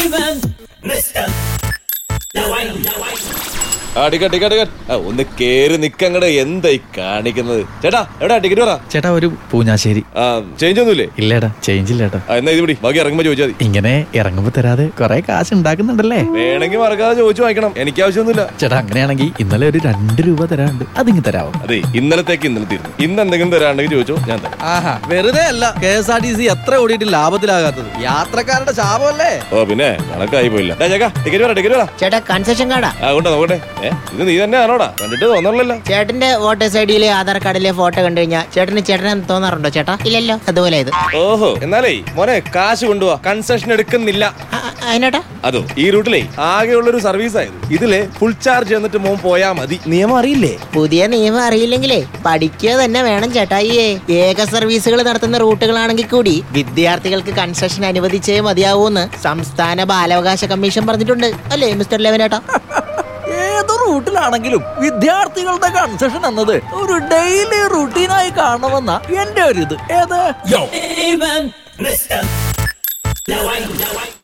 ആ ticket ticket ticket ആ, ഒന്ന് കേറി നിക്കങ്ങട് എന്തായി കാണിക്കുന്നത് ചേട്ടാ എവിടാ ടിക്കറ്റ് പറ ചേട്ടാ ഒരു പൂഞ്ഞാശ്ശേരി ആ ചേഞ്ച് ഒന്നുമില്ലേ ഇല്ലേടാ ചേഞ്ച് ഇല്ലേട്ടാ ആ എന്നാ ഇത് പിടി ബാക്കി ഇറങ്ങുമ്പോ ചോദിച്ചാൽ മതി ഇങ്ങനെ ഇറങ്ങുമ്പോ തരാതെ കൊറേ കാശ് ഉണ്ടാക്കുന്നുണ്ടല്ലേ വേണമെങ്കിൽ മറക്കാതെ ചോദിച്ചു വാങ്ങിക്കണം എനിക്ക് ആവശ്യമൊന്നുമില്ല ചേട്ടാ അങ്ങനെയാണെങ്കിൽ ഇന്നലെ ഒരു രണ്ട് രൂപ തരാണ്ട് അതിങ്ങ് തരാവോ അതെ ഇന്നലത്തേക്ക് ഇന്നലെ തീർന്നു ഇന്ന് എന്തെങ്കിലും തരാണ്ടെങ്കിൽ ചോദിച്ചോ ഞാൻ തരാം ആഹാ വെറുതെ അല്ല K S R T C എത്ര ഓടിയിട്ട് ലാഭത്തിലാകാത്തത് യാത്രക്കാരുടെ ശാപമല്ലേ ഓ പിന്നെ കണക്കായി പോയില്ല ഡാ, ചേക്കാ ടിക്കറ്റ് പറ ടിക്കറ്റ് പറ ചേട്ടാ കൺസെഷൻ കാർഡാ ആ കൊണ്ടാ നോക്കട്ടെ ഏ ഇത് നീ തന്നെ ആണോടാ കണ്ടിട്ട് തോന്നണല്ലോ ചേട്ടന്റെ വോട്ടേഴ്സ് ഐ ഡിയിലെ ആധാർ കാർഡിലെ ഫോട്ടോ കണ്ടു കഴിഞ്ഞാൽ ചേട്ടന് ചേട്ടനെ തോന്നാറുണ്ടോ ചേട്ടാ ഇല്ലല്ലോ അതുപോലെ ഇത് ഓഹോ എന്നാലേ മോനെ കാശ് കൊണ്ടുപോവാ കൺസെഷൻ എടുക്കുന്നില്ല ആ, ആ, അതിനേട്ടാ അതോ ഈ റൂട്ടിലേ ആകെയുള്ള ഒരു സർവീസ് ആയത് ഇതില് ഫുൾ ചാർജ് എന്നിട്ട് മോൻ പോയാ മതി നിയമം അറിയില്ലേ പുതിയ നിയമം അറിയില്ലെങ്കിലേ പഠിക്കുക തന്നെ വേണം ചേട്ടായിയേ ഏക സർവീസുകൾ നടത്തുന്ന റൂട്ടുകളാണെങ്കിൽ കൂടി വിദ്യാർത്ഥികൾക്ക് കൺസെഷൻ അനുവദിച്ചേ മതിയാവൂന്ന് സംസ്ഥാന ബാലാവകാശ കമ്മീഷൻ പറഞ്ഞിട്ടുണ്ട് അല്ലേ മിസ്റ്റർ ലെവനേട്ടാ ഏത് റൂട്ടിലാണെങ്കിലും വിദ്യാർത്ഥികളുടെ കൺസെഷൻ എന്നത് ഒരു ഡെയിലി റുട്ടീനായി കാണണമെന്ന എന്റെ ഒരു ഇത് ഏത്